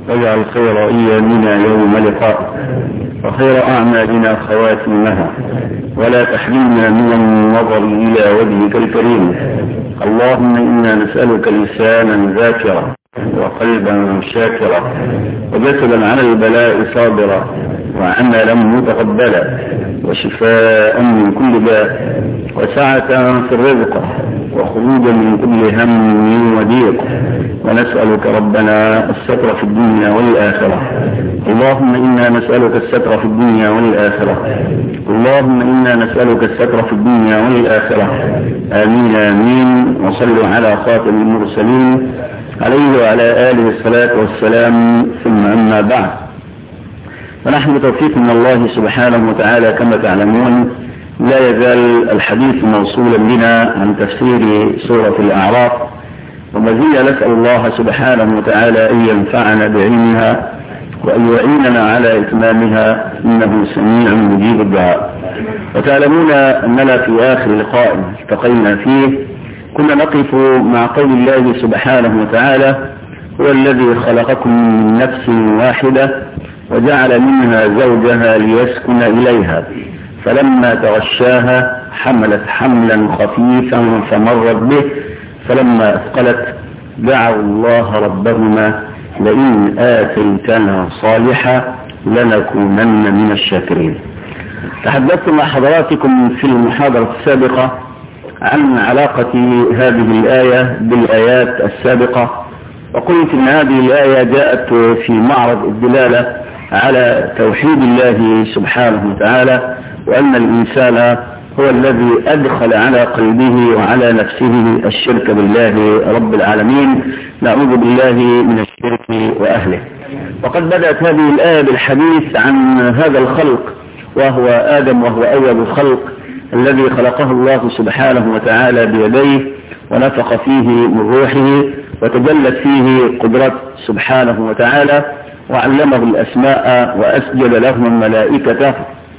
واجعل خير أيامنا يوم لقاء وخير أعمالنا خواتمها ولا تحرمنا من النظر إلى وجهك الكريم اللهم إنا نسألك لسانا ذاكرا وقلبا شاكرا وجسدا على البلاء صابرا وعملا متقبلا وشفاء من كل داء وسعة في الرزق وخروجا من كل هم وضيق ونسألك ربنا الستر في الدنيا والآخرة اللهم إنا نسألك الستر في الدنيا والآخرة اللهم إنا نسألك الستر في الدنيا والآخرة آمين آمين وصلوا على خاتم المرسلين عليه وعلى آله الصلاة والسلام ثم أما بعد فنحن بتوفيق من الله سبحانه وتعالى كما تعلمون لا يزال الحديث موصولا بنا عن تفسير سورة الأعراف وما زلنا نسأل الله سبحانه وتعالى أن ينفعنا بعلمها وأن يعيننا على إتمامها إنه سميع مجيب الدعاء وتعلمون أننا في آخر لقاء التقينا فيه كنا نقف مع قول الله سبحانه وتعالى هو الذي خلقكم من نفس واحدة وجعل منها زوجها ليسكن إليها فلما تغشاها حملت حملا خفيفا فمرت به فلما أثقلت دعوا الله ربهما لئن آتيتنا صالحا لنكونن من الشاكرين تحدثت مع حضراتكم في المحاضرة السابقة عن علاقة هذه الآية بالآيات السابقة وقلت إن هذه الآية جاءت في معرض الدلالة على توحيد الله سبحانه وتعالى وأن الإنسان هو الذي أدخل على قلبه وعلى نفسه الشرك بالله رب العالمين نعوذ بالله من الشرك وأهله وقد بدأت هذه الآية بالحديث عن هذا الخلق وهو آدم وهو أول الخلق الذي خلقه الله سبحانه وتعالى بيديه ونفخ فيه من روحه وتجلت فيه قدرة سبحانه وتعالى وعلمه الأسماء وأسجد لهم الملائكة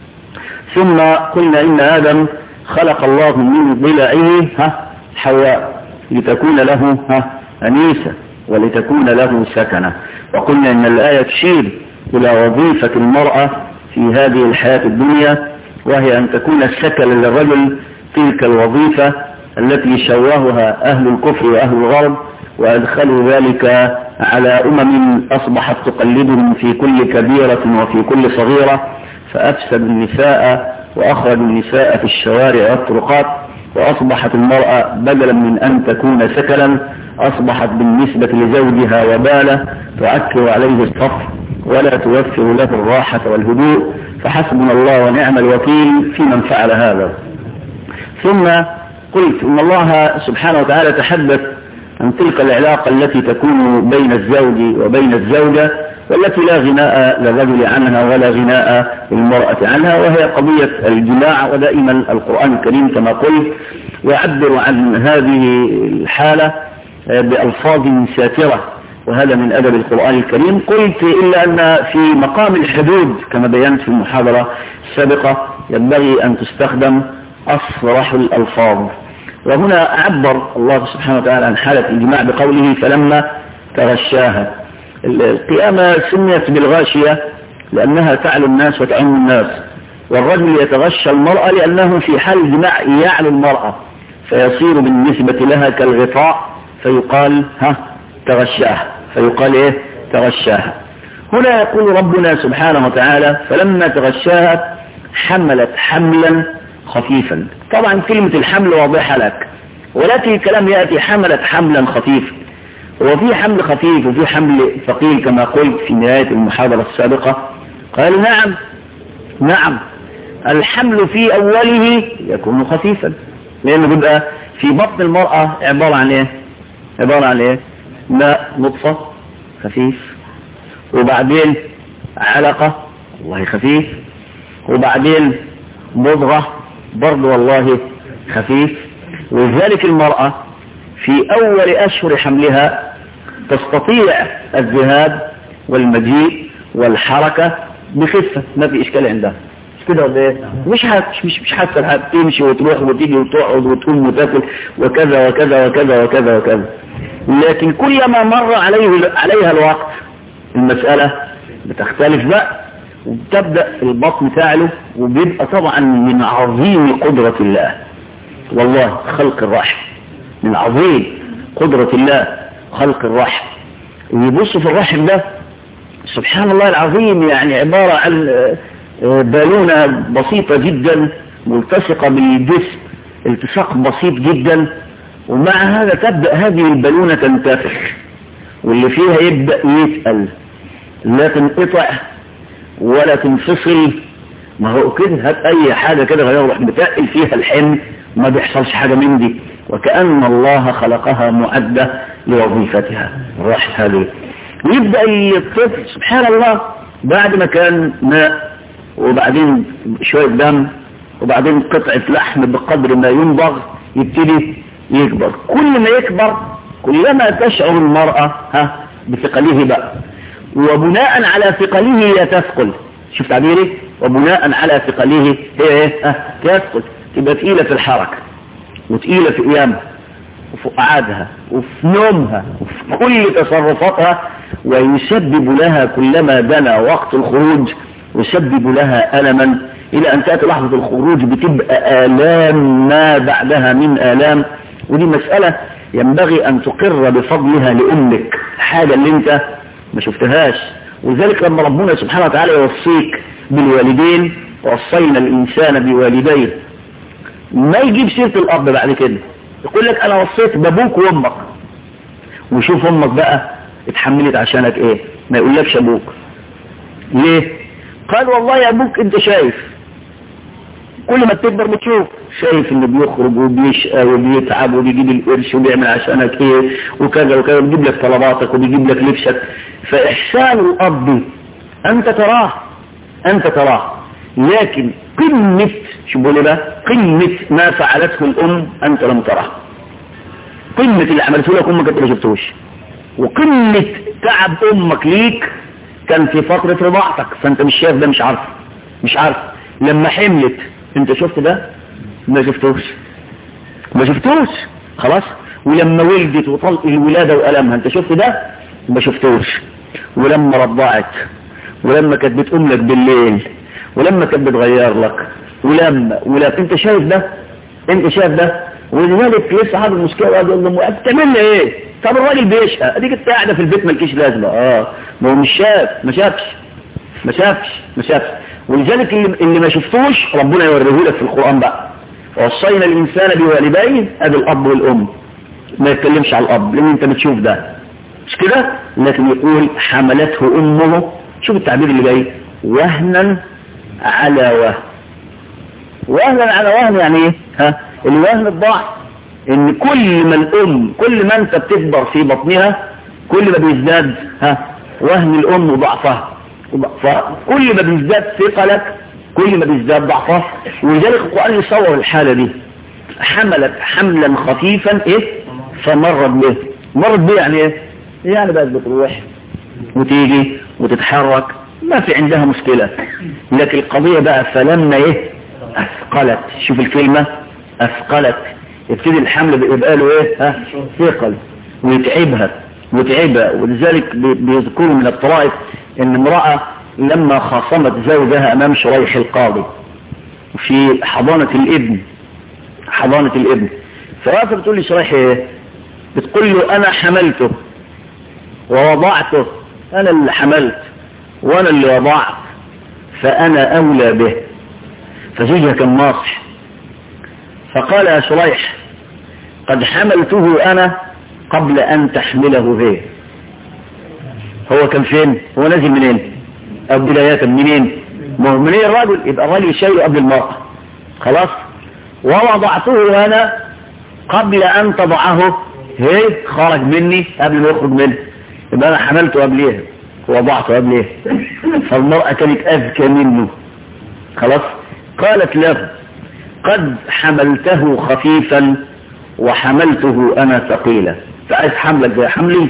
ثم قلنا إن آدم خلق الله من ضلعه ها حواء لتكون له ها أنيسة ولتكون له سكنة وقلنا إن الآية تشير إلى وظيفة المرأة في هذه الحياة الدنيا وهي أن تكون السكن للرجل تلك الوظيفة التي شوهها أهل الكفر وأهل الغرب وأدخلوا ذلك على أمم أصبحت تقلدهم في كل كبيرة وفي كل صغيرة فأفسدوا النساء وأخرجوا النساء في الشوارع والطرقات وأصبحت المرأة بدلا من أن تكون سكنا أصبحت بالنسبة لزوجها وبالة تؤكر عليه الصفر ولا توفر له الراحة والهدوء فحسبنا الله ونعم الوكيل في من فعل هذا ثم قلت إن الله سبحانه وتعالى تحدث عن تلك العلاقة التي تكون بين الزوج وبين الزوجة والتي لا غناء للرجل عنها ولا غناء للمرأة عنها وهي قضية الجماع ودائما القرآن الكريم كما قلت يعبر عن هذه الحالة بألفاظ ساترة وهذا من أدب القرآن الكريم قلت إلا أن في مقام الحدود كما بينت في المحاضرة السابقة ينبغي أن تستخدم أصرح الألفاظ وهنا عبر الله سبحانه وتعالى عن حالة الجماع بقوله فلما تغشاها القيامة سميت بالغاشية لأنها تعلو الناس وتعم الناس والرجل يتغشى المرأة لأنه في حال الجماع يعلو المرأة فيصير بالنسبة لها كالغطاء فيقال ها تغشاها فيقال ايه تغشاها هنا يقول ربنا سبحانه وتعالى فلما تغشاها حملت حملا خفيفا طبعا كلمة الحمل واضحة لك ولكن الكلام يأتي حملت حملا خفيفا وفي حمل خفيف وفي حمل ثقيل كما قلت في نهاية المحاضرة السابقة قال نعم نعم الحمل في أوله يكون خفيفا لأنه بيبقى في بطن المرأة عبارة عن ايه عبارة عن ايه ماء نطفة خفيف وبعدين علقة والله خفيف وبعدين مضغة برضه والله خفيف ولذلك المرأة في أول أشهر حملها تستطيع الذهاب والمجيء والحركة بخفة ما في إشكال عندها مش كده ولا ايه مش حاسس مش مش حاسه لها تمشي وتروح وتيجي وتقعد وتقوم وتاكل وكذا وكذا وكذا وكذا وكذا لكن كلما مر عليه عليها الوقت المسألة بتختلف بقى وبتبدأ البطن تعلو وبيبقى طبعا من عظيم قدرة الله والله خلق الرحم من عظيم قدرة الله خلق الرحم ويبص في الرحم ده سبحان الله العظيم يعني عبارة عن بالونة بسيطة جدا ملتصقة بالجسم التصاق بسيط جدا ومع هذا تبدأ هذه البالونة تنتفخ واللي فيها يبدأ يسأل لا تنقطع ولا تنفصل ما هو كده هات اي حاجة كده غير بتقل فيها الحمل ما بيحصلش حاجة من دي وكأن الله خلقها معدة لوظيفتها الراحة هذه ويبدأ الطفل سبحان الله بعد ما كان ماء وبعدين شوية دم وبعدين قطعة لحم بقدر ما ينضغ يبتدي يكبر كل ما يكبر كلما تشعر المرأة ها بثقله بقى وبناء على ثقله هي تثقل شوف تعبيري وبناء على ثقله هي ايه ها تثقل تبقى تقيلة في الحركة وتقيلة في قيامها وفي قعادها وفي نومها وفي كل تصرفاتها ويسبب لها كلما دنا وقت الخروج يسبب لها ألما إلى أن تأتي لحظة الخروج بتبقى آلام ما بعدها من آلام ودي مسألة ينبغي أن تقر بفضلها لأمك الحاجة اللي انت ما شفتهاش ولذلك لما ربنا سبحانه وتعالى يوصيك بالوالدين وصينا الإنسان بوالديه ما يجيب سيرة الأب بعد كده يقول لك أنا وصيت بابوك وأمك وشوف أمك بقى اتحملت عشانك إيه ما يقولكش أبوك ليه قال والله يا أبوك أنت شايف كل ما تكبر بتشوف شايف انه بيخرج وبيشقى وبيتعب وبيجيب القرش وبيعمل عشانك ايه وكذا وكذا وبيجيب لك طلباتك وبيجيب لك لبسك فإحسان الأب أنت تراه أنت تراه لكن قمة شو بقول بقى قمة ما فعلته الأم أنت لم تراه قمة اللي عملته لك أمك أنت ما شفتوش وقمة تعب أمك ليك كان في فترة رضاعتك فأنت مش شايف ده مش عارف مش عارف لما حملت انت شفت ده ما شفتوش ما شفتوش خلاص ولما ولدت وطلق الولادة وألمها انت شفت ده ما شفتوش ولما رضعت ولما كانت بتقوم لك بالليل ولما كانت بتغير لك ولما ولما انت شايف ده انت شايف ده ولذلك لسه هذا المشكلة وقاعد يقول له بتعمل لي ايه طب الراجل بيشقى اديك انت قاعده في البيت مالكيش لازمه اه ما هو مش شاف ما شافش ما شافش ما شافش ولذلك اللي, اللي ما شفتوش ربنا يوريه لك في القرآن بقى وصينا الإنسان بوالديه أبي الأب والأم ما يتكلمش على الأب لأن أنت بتشوف ده مش كده لكن يقول حملته أمه شوف التعبير اللي جاي وهنا على وهن وهنا على وهن يعني ايه ها الوهن الضعف ان كل ما الام كل ما انت بتكبر في بطنها كل ما بيزداد ها وهن الام وضعفها فكل ما بيزداد ثقلك كل ما بيزداد ضعفه ولذلك القرآن يصور الحالة دي حملت حملا خفيفا ايه فمرت به مرت به يعني ايه يعني بقت بتروح وتيجي وتتحرك ما في عندها مشكلة لكن القضية بقى فلما ايه اثقلت شوف الكلمة اثقلت يبتدي الحمل بيبقى له ايه ها ثقل ويتعبها وتعبها ولذلك بيذكروا من الطرائف ان امرأة لما خاصمت زوجها امام شريح القاضي في حضانة الابن حضانة الابن فرافة بتقول لي شريح ايه بتقول له انا حملته ووضعته انا اللي حملت وانا اللي وضعت فانا اولى به فزوجها كان ناصح فقال يا شريح قد حملته انا قبل ان تحمله هي هو كان فين هو نازل منين او بداية منين ما هو منين الرجل يبقى الرجل شايله قبل المرأة خلاص ووضعته انا قبل ان تضعه هي خرج مني قبل ما يخرج منه يبقى انا حملته قبليها ووضعته قبليها فالمرأة كانت اذكى منه خلاص قالت له قد حملته خفيفا وحملته انا ثقيلا فعايز حملك زي حملي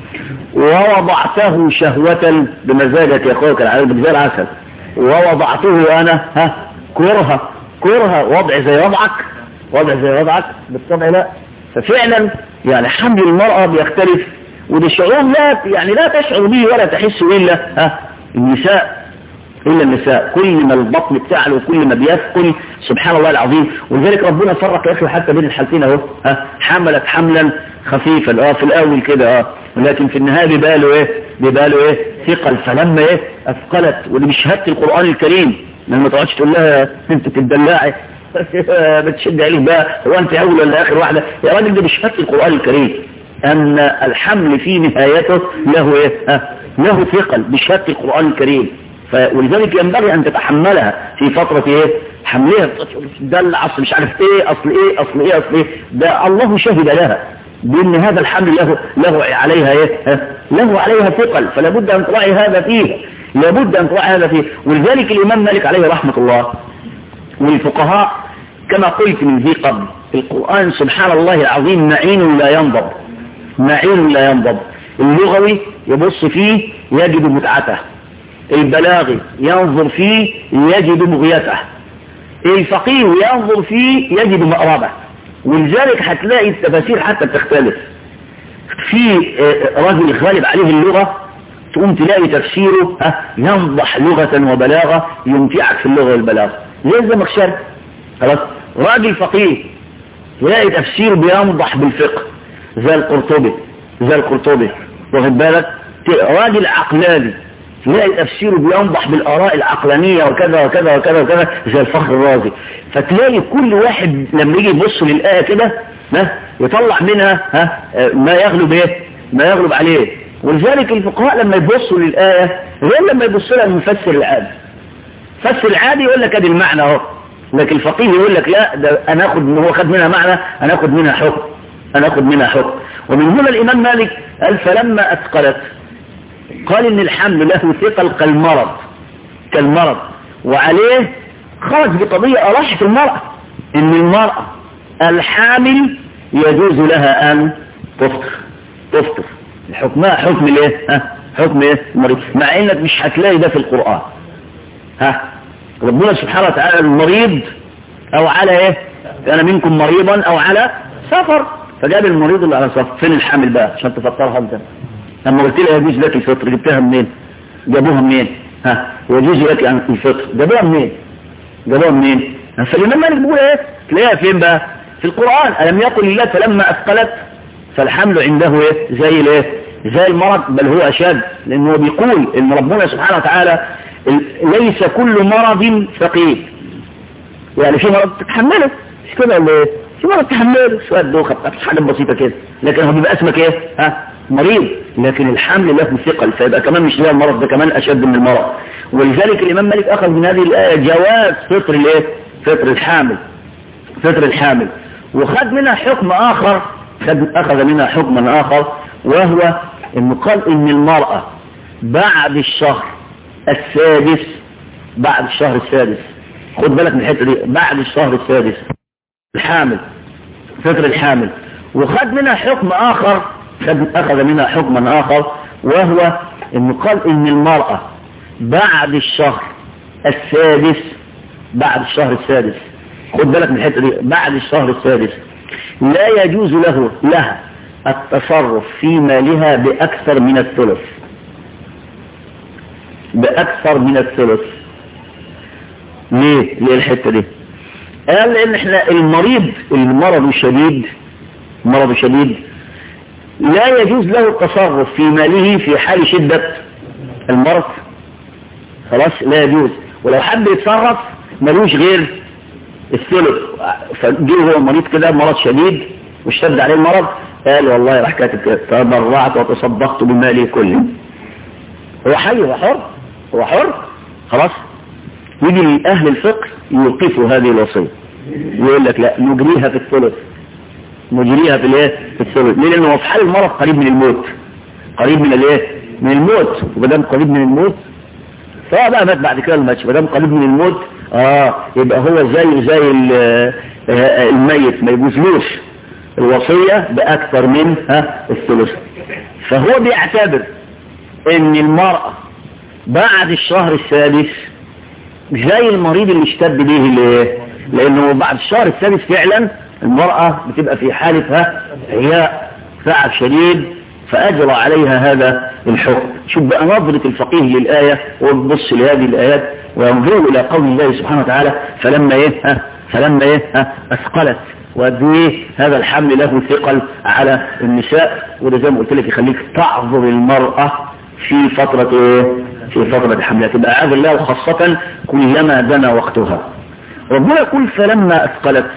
ووضعته شهوة بمزاجك يا اخوك العالم زي العسل ووضعته انا ها كرها كرها وضع زي وضعك وضع زي وضعك بالطبع لا ففعلا يعني حمل المرأة بيختلف وده شعور لا يعني لا تشعر به ولا تحس إلا ها النساء إلا النساء كل ما البطن بتاعله وكل ما بيثقل سبحان الله العظيم ولذلك ربنا فرق يا أخي حتى بين الحالتين أهو ها حملت حملا خفيفا اه في الأول كده اه ولكن في النهاية بيباله ايه بيباله ايه ثقل فلما ايه أثقلت واللي بشهادة القرآن الكريم لما تقعدش تقول لها انت تدلعي بتشد عليه بقى هو انت اول ولا اخر واحدة يا راجل ده بشهادة القرآن الكريم ان الحمل في نهايته له ايه ها له ثقل بشهادة القرآن الكريم ولذلك ينبغي ان تتحملها في فترة ايه حملها ده الاصل مش عارف ايه اصل ايه اصل ايه اصل ايه ده الله شهد لها بان هذا الحمل له له عليها ايه ها؟ له عليها ثقل فلا بد ان تراعي هذا فيه لابد ان تراعي هذا فيه ولذلك الامام مالك عليه رحمة الله والفقهاء كما قلت من ذي قبل القرآن سبحان الله العظيم معين لا ينضب معين لا ينضب اللغوي يبص فيه يجد متعته البلاغي ينظر فيه يجد مغيته الفقيه ينظر فيه يجد مقربة ولذلك هتلاقي التفاسير حتى بتختلف في رجل غالب عليه اللغة تقوم تلاقي تفسيره ينضح لغة وبلاغة يمتعك في اللغة والبلاغة زي الزمخشري خلاص راجل فقيه تلاقي تفسير بينضح بالفقه زي القرطبي زي القرطبي واخد بالك راجل عقلاني تلاقي تفسيره بينضح بالآراء العقلانية وكذا وكذا وكذا وكذا زي الفخر الرازي فتلاقي كل واحد لما يجي يبص للآية كده ها يطلع منها ها ما يغلب ايه ما يغلب عليه ولذلك الفقهاء لما يبصوا للآية غير لما يبص لها المفسر العادي فسر العادي يقول لك ادي المعنى اهو لكن الفقيه يقول لك لا ده انا اخد من هو خد منها معنى انا اخد منها حكم انا اخد منها حكم ومن هنا الامام مالك قال فلما اثقلت قال ان الحمل له ثقل كالمرض كالمرض وعليه خرج بقضية أراح في المرأة ان المرأة الحامل يجوز لها ان تفطر تفطر حكمها حكم الايه ها حكم ايه المريض مع انك مش هتلاقي ده في القرآن ها ربنا سبحانه وتعالى المريض او على ايه كان منكم مريضا او على سفر فجاب المريض اللي على سفر فين الحامل بقى عشان تفطرها انت لما قلت لها يجوز لك الفطر جبتها منين جابوها منين ها يجوز لك الفطر جابوها منين جابوها منين فالإمام مالك بيقول ايه تلاقيها فين بقى في القرآن ألم يقل الله فلما أثقلت فالحمل عنده ايه زي الايه زي المرض بل هو أشد لأنه بيقول إن ربنا سبحانه وتعالى ليس كل مرض ثقيل يعني في مرض تتحمله مش كده ولا ايه في مرض تتحمله شويه دوخه حاجه بسيطه كده لكن هو بيبقى اسمك ايه ها مريض لكن الحمل له ثقل فيبقى كمان مش زي المرض ده كمان اشد من المرض ولذلك الامام مالك اخذ من هذه الايه جواز فطر الايه فطر الحامل فطر الحامل وخد منها حكم اخر خد اخذ منها حكما اخر وهو انه قال ان المرأة بعد الشهر السادس بعد الشهر السادس خد بالك من الحته دي بعد الشهر السادس الحامل فطر الحامل وخد منها حكم اخر خد اخذ منها حكما اخر وهو انه قال ان المرأة بعد الشهر السادس بعد الشهر السادس خد بالك من الحته دي بعد الشهر السادس لا يجوز له لها التصرف في مالها بأكثر من الثلث بأكثر من الثلث ليه ليه الحتة دي قال لأن احنا المريض المرض الشديد مرض شديد لا يجوز له التصرف في ماله في حال شدة المرض خلاص لا يجوز ولو حب يتصرف ملوش غير الثلث فجه هو مريض كده مرض شديد واشتد عليه المرض قال والله راح كاتب تبرعت وتصدقت بمالي كله هو حي هو حر هو حر خلاص يجي اهل الفقه يوقفوا هذه الوصيه ويقول لك لا نجريها في الثلث نجريها في الايه في الثلث ليه لانه في حال المرض قريب من الموت قريب من الايه من الموت ومادام قريب من الموت سواء بقى مات بعد كده الماتش مادام قريب من الموت اه يبقى هو زي زي الميت ما يجوزلوش الوصية بأكثر من ها الثلث فهو بيعتبر ان المرأة بعد الشهر السادس زي المريض اللي اشتد به ليه لانه بعد الشهر السادس فعلا المرأة بتبقى في حالتها هي تعب شديد فأجرى عليها هذا الحكم شوف بقى نظرة الفقيه للآية وتبص لهذه الآيات وينظر إلى قول الله سبحانه وتعالى فلما إيه فلما إيه أثقلت وقد هذا الحمل له ثقل على النساء وده زي ما قلت لك يخليك تعذر المرأة في فترة إيه في فترة حملها تبقى عاذ الله خاصة كلما دنا وقتها ربنا يقول فلما أثقلت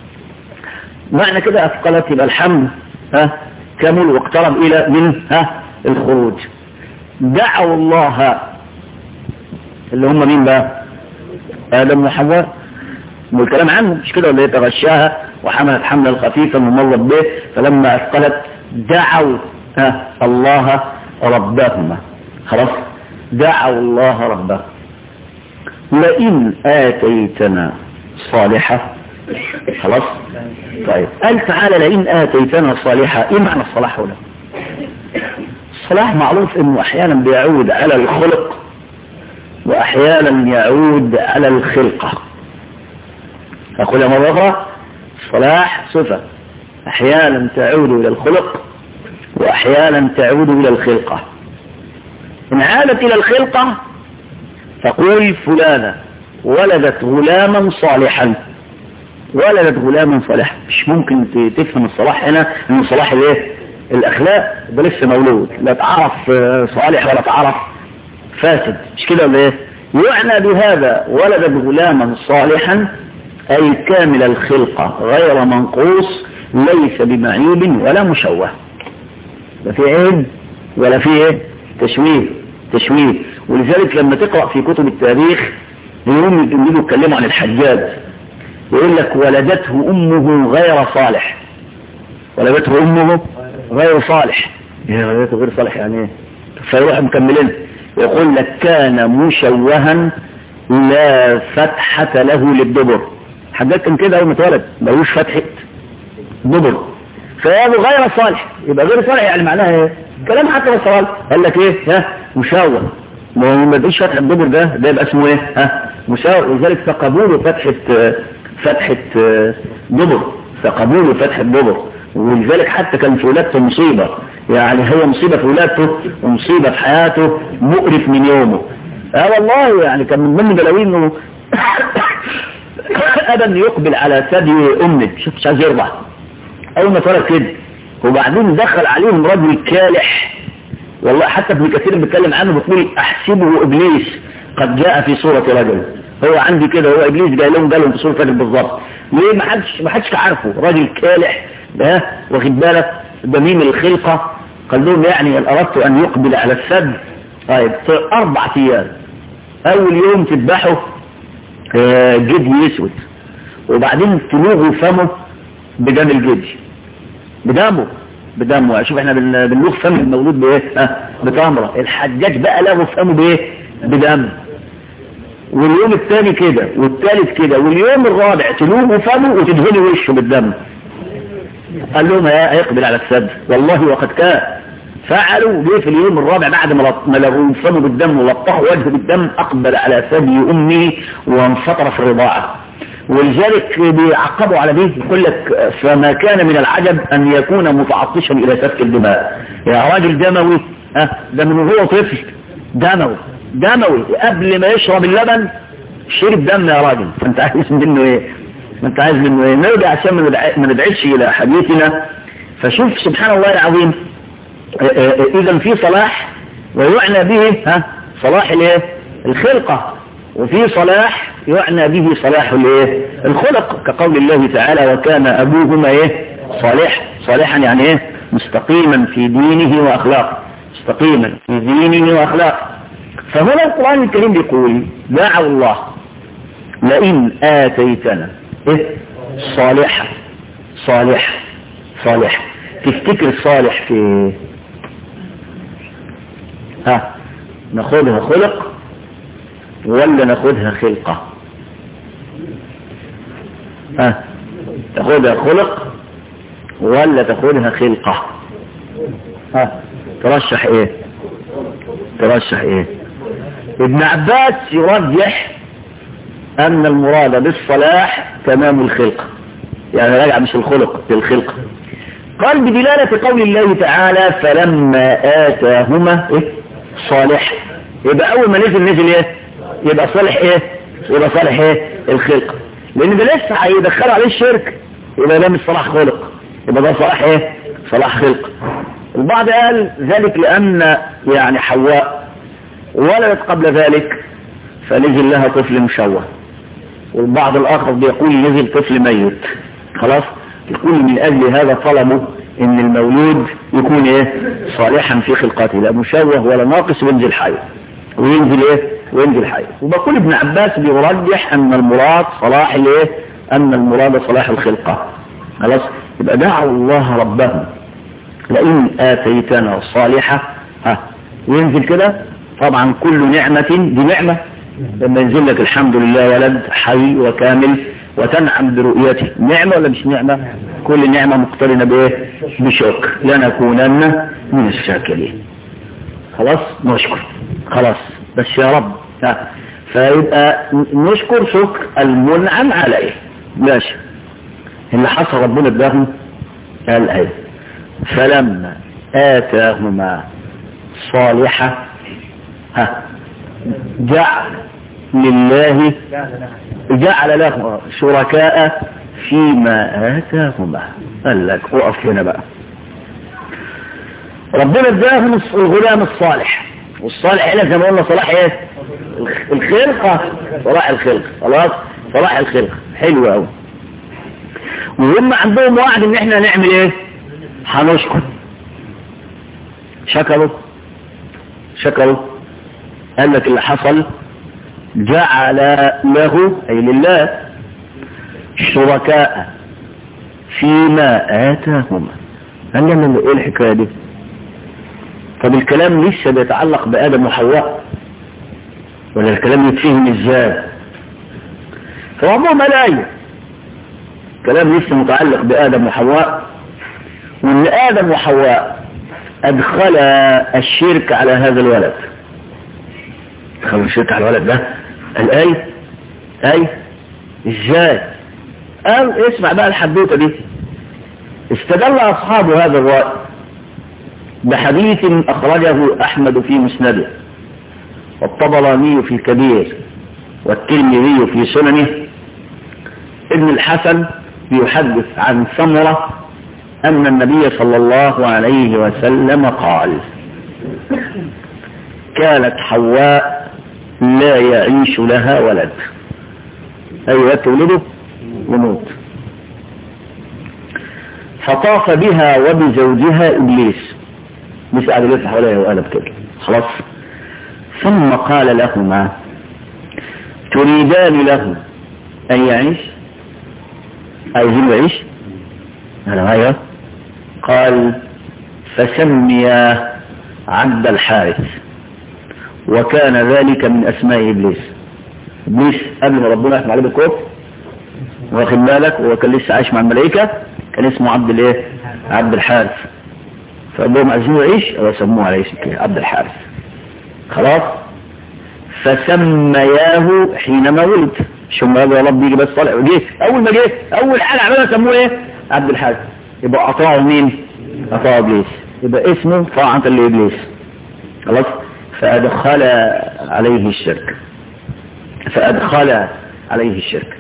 معنى كده أثقلت يبقى الحمل ها كمل واقترب إلى من ها الخروج دعوا الله اللي هم مين بقى آدم وحواء والكلام عنه مش كده ولا يتغشاها وحملت حملا خفيفا ومرت به فلما أثقلت دعوا ها الله ربهما خلاص دعوا الله ربهم لئن آتيتنا صالحة خلاص طيب قال تعالى لئن آتيتنا صالحة ايه معنى الصلاح هنا الصلاح معروف انه احيانا بيعود على الخلق واحيانا يعود على الخلقة اقول مرة اخرى الصلاح صفة احيانا تعود الى الخلق واحيانا تعود الى الخلقة ان عادت الى الخلقة تقول فلانة ولدت غلاما صالحا ولدت غلاما صالحا مش ممكن تفهم الصلاح هنا ان الصلاح الايه الاخلاق ده لسه مولود لا تعرف صالح ولا تعرف فاسد مش كده ولا ايه يعنى بهذا ولدت غلاما صالحا اي كامل الخلقة غير منقوص ليس بمعيوب ولا مشوه لا في عيب ولا في ايه تشويه تشويه ولذلك لما تقرأ في كتب التاريخ يوم يجوا يتكلموا عن الحجاج يقول لك ولدته أمه غير صالح ولدته أمه غير صالح يا ولدته غير صالح يعني ايه فيروح مكملين يقول لك كان مشوها لا فتحة له للدبر حجاج كان كده أول ما اتولد ملوش فتحة دبر فهذا غير صالح يبقى غير صالح يعني معناها ايه كلام حتى بس قال لك ايه ها مشوه ما هو ما تقولش فتح الدبر ده ده يبقى اسمه ايه ها مشوه ولذلك فقبوله فتحة فتحة دبر فقبوله فتحة دبر ولذلك حتى كان في ولادته مصيبة يعني هي مصيبة في ولادته ومصيبة في حياته مقرف من يومه اه والله يعني كان من ضمن بلاوين انه ابدا يقبل على ثدي امه شوف مش عايز يرضع اول ما اتولد كده وبعدين دخل عليهم رجل كالح والله حتى ابن كثير بيتكلم عنه بيقول احسبه ابليس قد جاء في صورة رجل هو عندي كده هو ابليس جاي لهم جالهم في صورة رجل بالظبط ليه ما حدش ما حدش عارفه راجل كالح ده واخد بالك دميم الخلقة قال لهم يعني ان اردت ان يقبل على الثد طيب في اربع ايام اول يوم تذبحه جدي يسود وبعدين تلوغوا فمه بدم الجدي بدمه بدمه شوف احنا بنلوغ فم المولود بايه ها بتمره الحجاج بقى لغوا فمه بايه بدم واليوم الثاني كده والثالث كده واليوم الرابع تلوغوا فمه وتدهني وشه بالدم قال لهم هيقبل على السد والله وقد كان فعلوا جه في اليوم الرابع بعد ما لغوا فمه بالدم ولطخوا وجهه بالدم اقبل على ثدي امه وانفطر في الرضاعه ولذلك بيعقبوا على دي يقول لك فما كان من العجب ان يكون متعطشا الى سفك الدماء يا راجل دموي ها ده من وهو طفل دموي دموي قبل ما يشرب اللبن شرب دم يا راجل فانت عايز منه ايه ما انت عايز منه ايه نرجع عشان ما نبعدش الى حديثنا فشوف سبحان الله العظيم اذا في صلاح ويعنى به ها صلاح الايه الخلقه وفي صلاح يعنى به صلاح الايه الخلق كقول الله تعالى وكان ابوهما ايه صالح صالحا يعني ايه مستقيما في دينه واخلاقه مستقيما في دينه واخلاقه فهنا القرآن الكريم بيقول دعوا الله لئن آتيتنا ايه صالحا صالح صالح تفتكر صالح في ها ناخدها خلق ولا ناخدها خلقة ها تاخدها خلق ولا تاخدها خلقة ها ترشح ايه ترشح ايه ابن عباس يرجح ان المراد بالصلاح تمام الخلقة يعني راجع مش الخلق للخلقة قال بدلالة قول الله تعالى فلما آتاهما إيه؟ صالح يبقى أول ما نزل نزل إيه يبقى صالح إيه يبقى صالح إيه الخلق لأن ده لسه هيدخلوا عليه الشرك يبقى ده مش صلاح خلق يبقى ده صلاح إيه صلاح خلق البعض قال ذلك لأن يعني حواء ولدت قبل ذلك فنزل لها طفل مشوه والبعض الآخر بيقول نزل طفل ميت خلاص يقول من أجل هذا طلبوا ان المولود يكون ايه صالحا في خلقته لا مشوه ولا ناقص وينزل حي وينزل ايه وينزل حي وبقول ابن عباس بيرجح ان المراد صلاح الايه ان المراد صلاح الخلقة خلاص يبقى دعوا الله ربهم لئن اتيتنا صالحة ها وينزل كده طبعا كل نعمة دي نعمة لما ينزل لك الحمد لله ولد حي وكامل وتنعم برؤيته نعمة ولا مش نعمة كل نعمة مقترنة بايه بشكر لنكونن من الشاكرين خلاص نشكر خلاص بس يا رب ها. فيبقى نشكر شكر المنعم عليه ماشي اللي حصل ربنا اداهم قال ايه فلما آتاهما صالحة ها جعل لله جعل له شركاء فيما آتاهما قال لك اقف هنا بقى ربنا اداهم الغلام الصالح والصالح هنا زي ما قلنا صلاح ايه الخلقة صلاح الخلق خلاص صلاح الخلق حلو قوي وهم عندهم وعد ان احنا نعمل ايه هنشكر شكروا شكروا قال لك اللي حصل جعل له أي لله شركاء فيما آتاهما قال لنا ايه الحكاية دي طب الكلام لسه بيتعلق بآدم وحواء ولا الكلام يتفهم ازاي فوضعهم الآية كلام لسه متعلق بآدم وحواء وان آدم وحواء أدخل الشرك على هذا الولد دخلوا الشرك على الولد ده الآية آية ازاي قال اسمع بقى الحدوتة دي استدل أصحاب هذا الرأي بحديث أخرجه أحمد في مسنده والطبراني في الكبير والترمذي في سننه ابن الحسن يحدث عن ثمرة أن النبي صلى الله عليه وسلم قال كانت حواء لا يعيش لها ولد أيوة تولده يموت فطاف بها وبزوجها إبليس مش قاعد يلف حواليها وقلب كده خلاص ثم قال لهما تريدان له أن يعيش عايزين يعيش أنا أيوة قال فسميا عبد الحارث وكان ذلك من أسماء إبليس إبليس قبل ما ربنا يحكم عليه بالكفر واخد بالك وهو كان لسه عايش مع الملائكة كان اسمه عبد الايه عبد الحارث فقال لهم عايزين يعيش وسموه عليه كده عبد الحارث خلاص فسمياه حينما ولد ثم قال يا رب يجي بس طالع وجه اول ما جه اول حاجه عملها سموه ايه عبد الحارث يبقى اطاعوا مين اطاعوا ابليس يبقى اسمه طاعه لابليس خلاص فادخل عليه الشرك فادخل عليه الشرك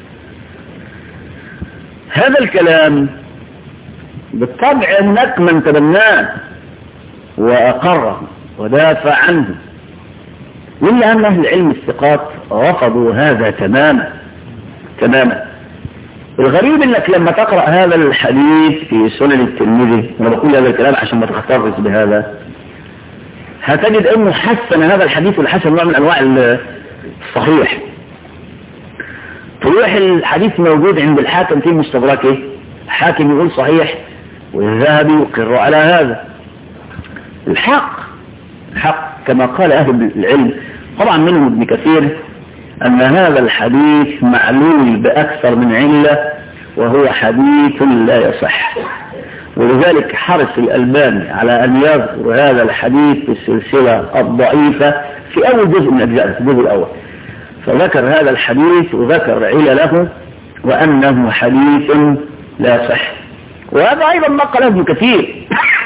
هذا الكلام بالطبع هناك من تبناه وأقره ودافع عنه إلا أن أهل العلم الثقات رفضوا هذا تماما تماما الغريب انك لما تقرأ هذا الحديث في سنن الترمذي انا بقول هذا الكلام عشان ما تختارش بهذا هتجد انه حسن هذا الحديث والحسن نوع من انواع الصحيح تروح الحديث موجود عند الحاكم في مستدركه الحاكم يقول صحيح والذهبي يقر على هذا الحق الحق كما قال أهل العلم طبعا منهم ابن كثير أن هذا الحديث معلول بأكثر من علة وهو حديث لا يصح ولذلك حرص الألباني على أن يذكر هذا الحديث في السلسلة الضعيفة في أول جزء من أجزاء في الجزء الأول فذكر هذا الحديث وذكر علله وأنه حديث لا صح وهذا أيضا نقل ابن كثير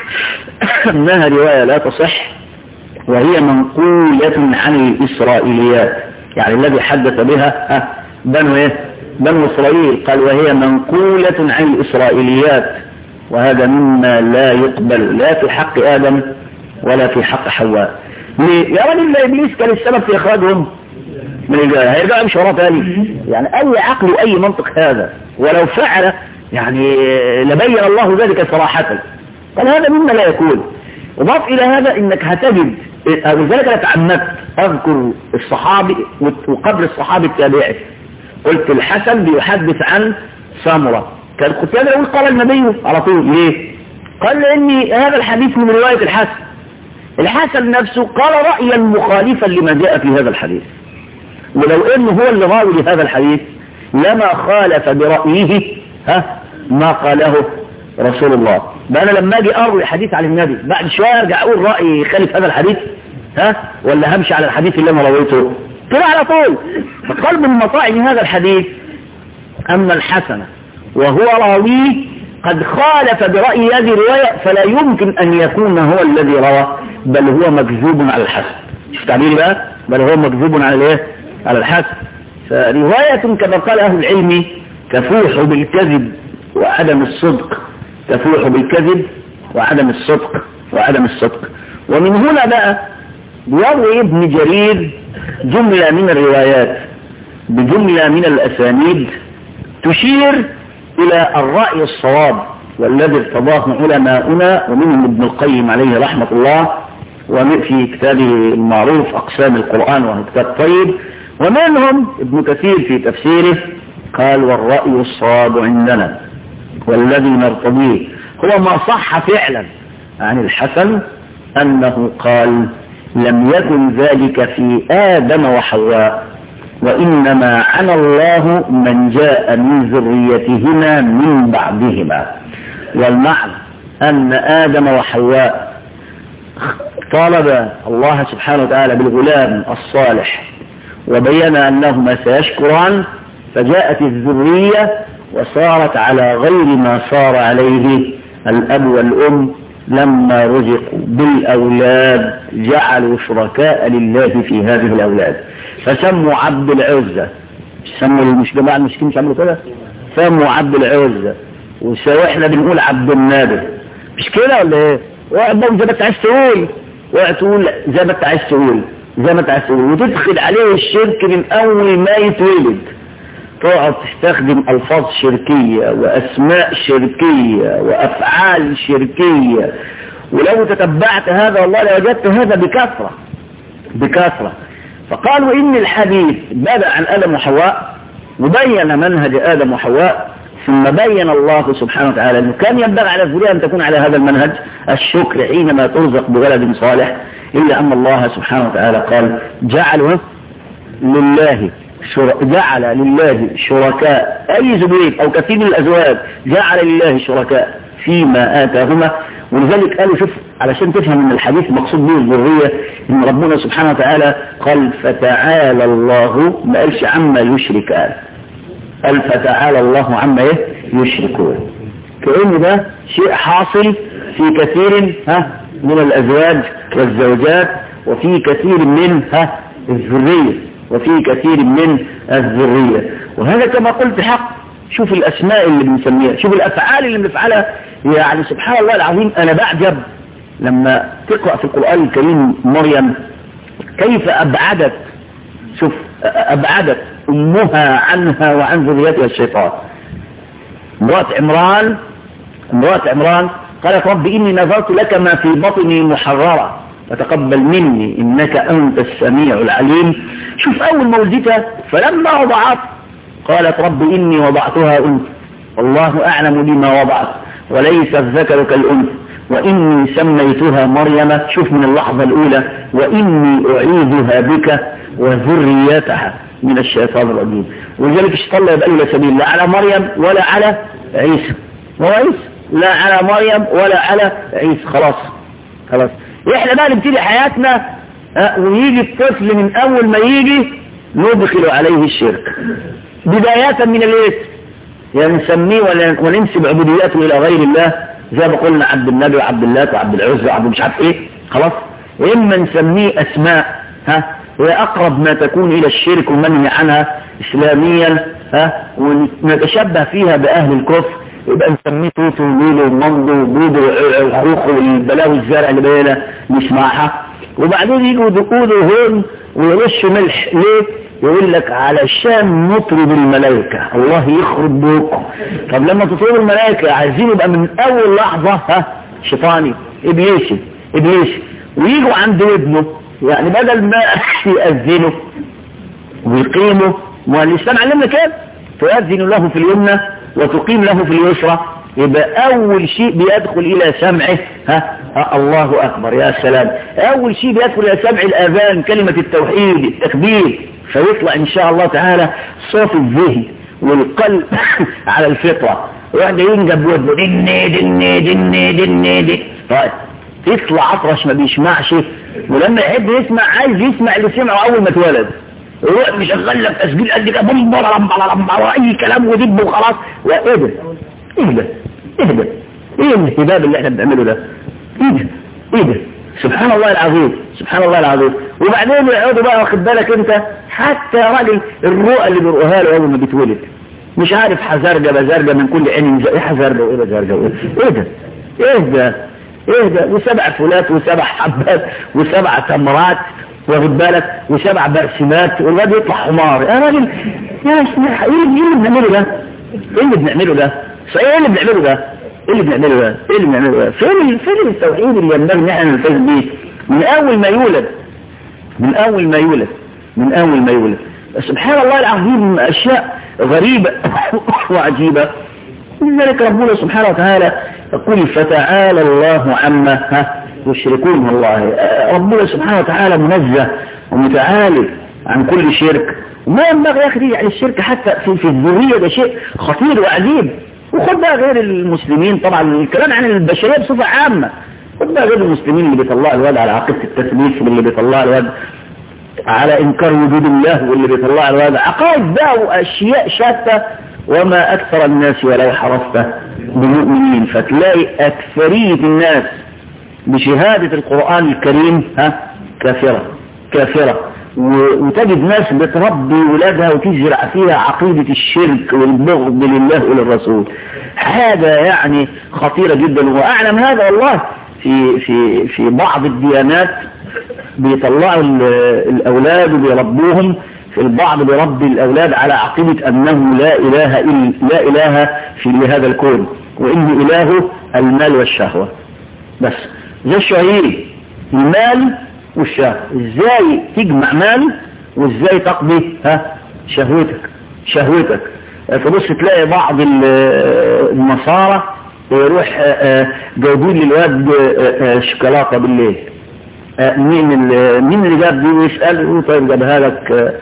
أنها رواية لا تصح وهي منقولة عن الإسرائيليات يعني الذي حدث بها بنو إيه؟ بنو إسرائيل قال وهي منقولة عن الإسرائيليات وهذا مما لا يقبل لا في حق آدم ولا في حق حواء ليه؟ يا رجل إبليس كان السبب في إخراجهم من الجنة هيرجع يمشي وراه تاني يعني أي عقل وأي منطق هذا ولو فعل يعني لبين الله ذلك صراحة قال هذا مما لا يكون وضاف إلى هذا إنك هتجد ولذلك أنا تعمدت أذكر الصحابي وقبل الصحابي التابعي قلت الحسن بيحدث عن سامرة كان كنت أنا أقول قال النبي على طول ليه قال لأني هذا الحديث من رواية الحسن الحسن نفسه قال رأيا مخالفا لما جاء في هذا الحديث ولو انه هو اللي راوي لهذا الحديث لما خالف برأيه ها ما قاله رسول الله ده انا لما اجي اروي حديث عن النبي بعد شويه ارجع اقول رايي يخالف هذا الحديث ها ولا همشي على الحديث اللي انا رويته كده على طول فقال من مطاعم هذا الحديث ان الحسن وهو راويه قد خالف برأي هذه الرواية فلا يمكن أن يكون هو الذي روى بل هو مكذوب على الحسن شوف تعبيري بقى بل هو مكذوب على الايه على الحسن فرواية كما قال أهل العلم تفوح بالكذب وعدم الصدق تفوح بالكذب وعدم الصدق وعدم الصدق ومن هنا بقى يروي ابن جرير جملة من الروايات بجملة من الأسانيد تشير إلى الرأي الصواب والذي ارتضاه علماؤنا ومنهم ابن القيم عليه رحمة الله وفي كتابه المعروف أقسام القرآن وهو كتاب طيب ومنهم ابن كثير في تفسيره قال والرأي الصواب عندنا والذي نرتضيه هو ما صح فعلا عن الحسن أنه قال لم يكن ذلك في آدم وحواء وإنما عن الله من جاء من ذريتهما من بعدهما والمعنى أن آدم وحواء طالب الله سبحانه وتعالى بالغلام الصالح وبين أنهما سيشكران فجاءت الذرية وصارت على غير ما صار عليه الأب والأم لما رزقوا بالأولاد جعلوا شركاء لله في هذه الأولاد فسموا عبد العزة سموا مش جماعة المسكين مش عملوا كده سموا عبد العزة واحنا بنقول عبد النادر مش كده ولا ايه واحد زي ما انت عايز تقول واحد تقول زي ما انت عايز تقول زي ما انت عايز تقول وتدخل عليه الشرك من اول ما يتولد تقعد تستخدم الفاظ شركية واسماء شركية وافعال شركية ولو تتبعت هذا والله لوجدت هذا بكثرة بكثرة فقالوا ان الحديث بدأ عن ادم وحواء وبين منهج ادم وحواء ثم بين الله سبحانه وتعالى انه كان ينبغي على الذرية ان تكون على هذا المنهج الشكر حينما ترزق بولد صالح الا ان الله سبحانه وتعالى قال جعلوا لله شر... جعل لله شركاء اي زوجين او كثير من الازواج جعل لله شركاء فيما اتاهما ولذلك قالوا شوف علشان تفهم ان الحديث مقصود به الذرية ان ربنا سبحانه وتعالى قال فتعالى الله ما قالش عما يشركان قال فتعالى الله عما ايه يشركون كأن ده شيء حاصل في كثير ها من الازواج والزوجات وفي كثير من ها الذرية وفي كثير من الذرية وهذا كما قلت حق شوف الاسماء اللي بنسميها شوف الافعال اللي بنفعلها يعني سبحان الله العظيم انا بعجب لما تقرأ في القرآن الكريم مريم كيف ابعدت شوف ابعدت امها عنها وعن ذريتها الشيطان امرأة عمران امرأة عمران قالت رب إني نذرت لك ما في بطني محررة فتقبل مني إنك أنت السميع العليم شوف أول مولدتها فلما وضعت قالت رب إني وضعتها أنت والله أعلم بما وضعت وليس الذكر كالأنثى وإني سميتها مريم شوف من اللحظة الأولى وإني أعيذها بك وذريتها من الشيطان الرجيم ولذلك الشيطان لا يبقى له سبيل لا على مريم ولا على عيسى هو عيسى لا على مريم ولا على عيسى خلاص خلاص احنا بقى نبتدي حياتنا اه ويجي الطفل من اول ما يجي ندخل عليه الشرك بداية من الاسم يا نسميه ولا وننسب عبودياته الى غير الله زي ما قلنا عبد النبي وعبد الله وعبد العزى وعبد مش عارف ايه خلاص واما نسميه اسماء ها هي اقرب ما تكون الى الشرك ومنهي عنها اسلاميا ها ونتشبه فيها باهل الكفر يبقى نسميه توتو وليلو ومنضو وبودو وحروخ والبلاوي الزرع اللي بينا نسمعها وبعدين يجوا دقوده هون ويرشوا ملح ليه يقول لك علشان نطرد الملائكة الله يخرب بوكم طب لما تطرد الملائكة عايزين يبقى من اول لحظة ها شيطاني ابليسي ابليسي ويجوا عند ابنه يعني بدل ما يأذنوا ويقيموا ما الإسلام علمنا كده تؤذن له في اليمنى وتقيم له في اليسرى يبقى أول شيء بيدخل إلى سمعه ها, ها الله أكبر يا سلام أول شيء بيدخل إلى سمع الآذان كلمة التوحيد التكبير فيطلع إن شاء الله تعالى صوت الذهن والقلب على الفطرة واحد ينجب ودنه دني دني دني دني دني طيب يطلع أطرش ما بيسمعش ولما يحب يسمع عايز يسمع اللي سمعه أول ما اتولد يروح مشغل لك تسجيل قد كده بوم بلم بلم اي كلام ودب وخلاص وايه ده ايه ده ايه ده ايه الهباب اللي احنا بنعمله ده ايه ده ايه ده سبحان الله العظيم سبحان الله العظيم وبعدين يقعدوا بقى واخد بالك انت حتى راجل الرؤى اللي بيرؤوها له اول ما بيتولد مش عارف حزرجه بزرجه من كل عين ايه حزرجه وايه بزرجه وايه ايه ده ايه ده ايه ده وسبع فولات وسبع حبات وسبع تمرات واخد بالك وسبع برسمات والواد يطلع حمار يا راجل يا اسمع ايه اللي بنعمله ده ايه اللي بنعمله ده صحيح ايه اللي بنعمله ده ايه اللي بنعمله ده ايه اللي بنعمله ده فين فين التوحيد اللي ينبغي ان احنا نلتزم بيه من اول ما يولد من اول ما يولد من اول ما يولد سبحان الله العظيم اشياء غريبة وعجيبة لذلك ربنا سبحانه وتعالى يقول فتعالى الله عما ها يشركون والله ربنا سبحانه وتعالى منزه ومتعالي عن كل شرك وما ينبغي يا اخي يعني الشرك حتى في, في الذرية ده شيء خطير وعجيب وخد بقى غير المسلمين طبعا الكلام عن البشرية بصفة عامة خد بقى غير المسلمين اللي بيطلعوا الواد على عقيدة التثليث واللي بيطلعوا الواد على انكار وجود الله واللي بيطلعوا الواد عقائد بقى واشياء شتى وما اكثر الناس ولو حرصت بمؤمنين فتلاقي اكثرية الناس بشهادة القرآن الكريم ها كافرة كافرة وتجد ناس بتربي ولادها وتزرع فيها عقيدة الشرك والبغض لله وللرسول حاجة يعني خطيرة جدا وأعلم هذا والله في في في بعض الديانات بيطلعوا الأولاد وبيربوهم في البعض بيربي الأولاد على عقيدة أنه لا إله إلا لا إله في هذا الكون وإن إلهه المال والشهوة بس زي الشهيري المال والشهوة ازاي تجمع مال وازاي تقضي ها شهوتك شهوتك تبص تلاقي بعض النصارى يروح جايبين للواد شوكولاته بالليل مين مين اللي جاب دي ويسال يقول طيب جابها لك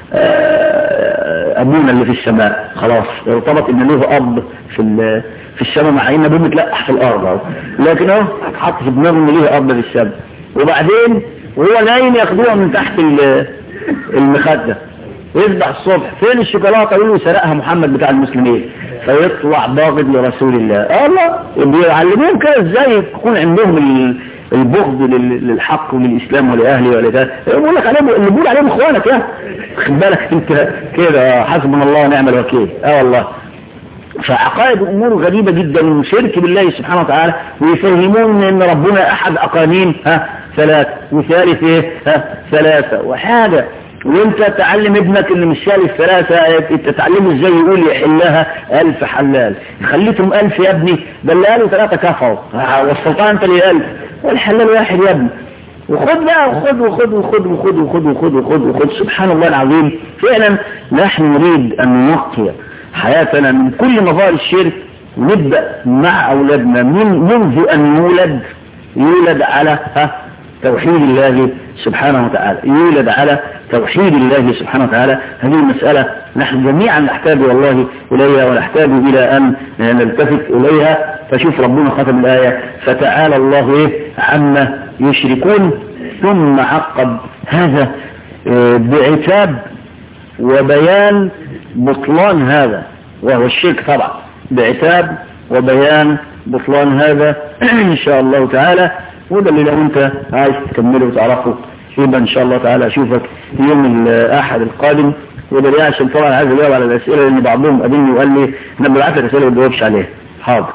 ابونا اللي في السماء خلاص ارتبط ان له اب في في السماء مع ان ابوه متلقح في الارض اهو لكن اهو اتحط في دماغه ان ليه اب في السماء وبعدين وهو نايم ياخدوها من تحت المخده يصبح الصبح فين الشوكولاته يقول له سرقها محمد بتاع المسلمين فيطلع باغض لرسول الله الله بيعلموهم كده ازاي يكون عندهم البغض للحق وللاسلام ولاهله ولده يقول لك عليهم اللي بيقول عليهم اخوانك يا خد بالك انت كده حسبنا الله ونعم الوكيل اه والله فعقائد امور غريبة جدا وشرك بالله سبحانه وتعالى ويفهمون ان ربنا احد اقانيم ها ثلاثة وثالث ايه ها ثلاثة وحاجة وانت تعلم ابنك اللي مش ثالث ثلاثة تتعلمه ازاي يقول يحلها الف حلال خليتهم الف يا ابني ده اللي قالوا ثلاثة كفروا والسلطان انت اللي الف والحلال واحد يا ابني وخد بقى وخد وخد وخد وخد وخد وخد وخد وخد سبحان الله العظيم فعلا نحن نريد ان ننقي حياتنا من كل مظاهر الشرك ونبدأ مع أولادنا من منذ أن يولد يولد على ها توحيد الله سبحانه وتعالى يولد على توحيد الله سبحانه وتعالى هذه المسألة نحن جميعا نحتاج والله إليها ونحتاج إلى أن نلتفت إليها فشوف ربنا ختم الآية فتعالى الله إيه عما يشركون ثم عقب هذا بعتاب وبيان بطلان هذا وهو الشرك طبعا بعتاب وبيان بطلان هذا ان شاء الله تعالى وده اللي لو انت عايز تكمله وتعرفه يبقى ان شاء الله تعالى اشوفك يوم الاحد القادم وده ليه عشان طبعا عايز اجاوب على الاسئله لان بعضهم قابلني وقال لي انا ببعت لك اسئله ما بجاوبش عليها حاضر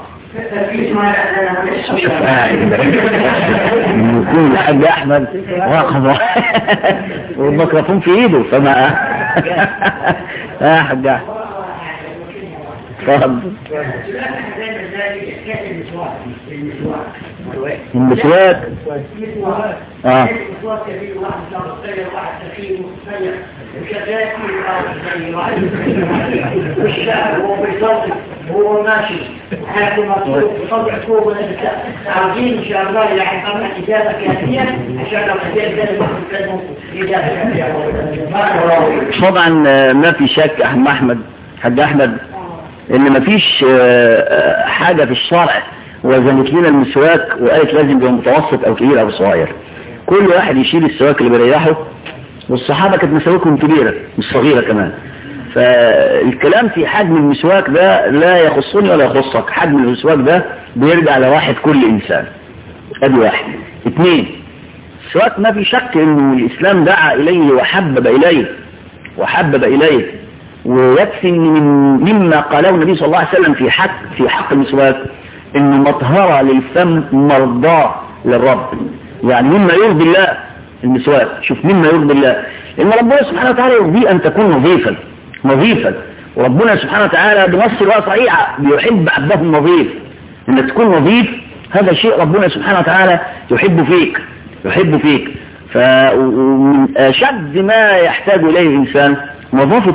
شوف قاعد يكون الحاج احمد واخذ والميكروفون في ايده فما اه حاج احمد اتفضل المسواك اه هو ماشي حاكم مطلوب بطبع كوب عاوزين ان شاء الله يعني قبل اجابه كافيه عشان لو كافيه طبعا ما في شك احمد احمد حاج احمد ان ما فيش حاجة في الشرع وزنت لنا المسواك وقالت لازم يبقى متوسط او كبير او صغير كل واحد يشيل السواك اللي بيريحه والصحابة كانت مساواكهم كبيرة مش صغيرة كمان فالكلام في حجم المسواك ده لا يخصني ولا يخصك حجم المسواك ده بيرجع لواحد كل انسان ادي واحد اثنين السواك ما في شك انه الاسلام دعا اليه وحبب اليه وحبب اليه ويكفي ان من مما قاله النبي صلى الله عليه وسلم في حق في حق المسواك انه مطهرة للفم مرضاه للرب يعني مما يرضي الله المسواك شوف مما يرضي الله ان ربنا سبحانه وتعالى يرضي ان تكون نظيفا نظيفا وربنا سبحانه وتعالى بنص رواية صحيحة بيحب عبده النظيف انك تكون نظيف هذا شيء ربنا سبحانه وتعالى يحب فيك يحب فيك فمن اشد ما يحتاج اليه الانسان نظافة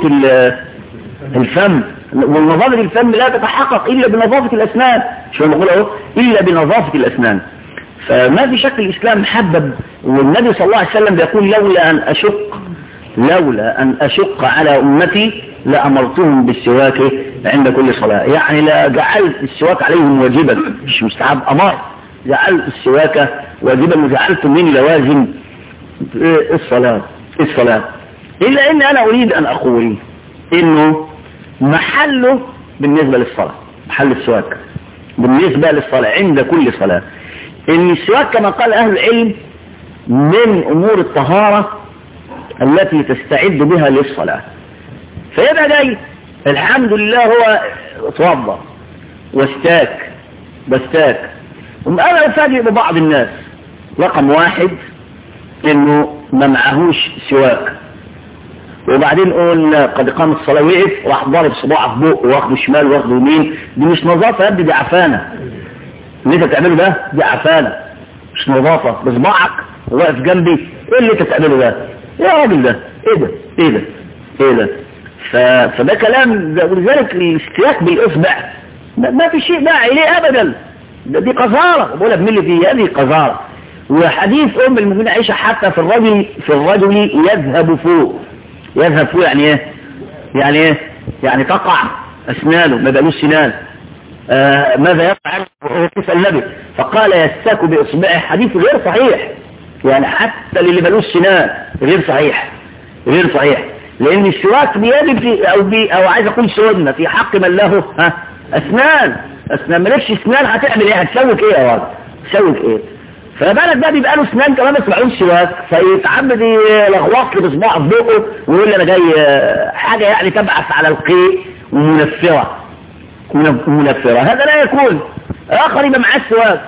الفم ونظافة الفم لا تتحقق إلا بنظافة الأسنان شو نقول اهو إلا بنظافة الأسنان فما في شك الإسلام حبب والنبي صلى الله عليه وسلم بيقول لولا أن أشق لولا أن أشق على أمتي لأمرتهم بالسواك عند كل صلاة يعني لا جعلت السواك عليهم واجبا مش مستحب أمر جعلت السواك واجبا وجعلت من لوازم الصلاة الصلاة إلا إن أنا أريد أن أقول إنه محله بالنسبة للصلاة محل السواك بالنسبة للصلاة عند كل صلاة إن السواك كما قال أهل العلم من أمور الطهارة التي تستعد بها للصلاة فيبقى جاي الحمد لله هو توضى واستاك باستاك وأنا أفاجئ ببعض الناس رقم واحد إنه ما معهوش سواك وبعدين قلنا قد قام الصلاة وقف راح ضارب صباعه في بقه واخده شمال واخده يمين دي مش نظافة يا ابني دي عفانة اللي انت بتعمله ده دي عفانة مش نظافة بصباعك واقف جنبي ايه اللي انت بتعمله ده يا راجل ده ايه ده ايه ده ايه ده ف... فده كلام ده ولذلك الاستياك بالاصبع ما في شيء داعي ليه ابدا ده دي قذارة بقولها بملي فيه هذه قذارة وحديث ام المؤمنين عائشة حتى في الرجل في الرجل يذهب فوق يذهب فوق يعني ايه يعني ايه يعني تقع اسنانه ما بقالوش سنان آه ماذا يفعل كيف النبي فقال يستاك باصبعه حديث غير صحيح يعني حتى اللي بقالوش سنان غير صحيح غير صحيح لان السواك بيجب في او بي او عايز اقول سنه في حق من له ها اسنان اسنان مالكش اسنان هتعمل ايه هتسوك ايه يا راجل تسوك ايه فبالك بقى بيبقى له اسنان كمان ما يسمعوش سواك فيتعمد يلغوص لي بصباعه في بقه ويقول لي انا جاي حاجه يعني تبعث على القيء ومنفره منفره هذا لا يكون اخر يبقى معاه السواك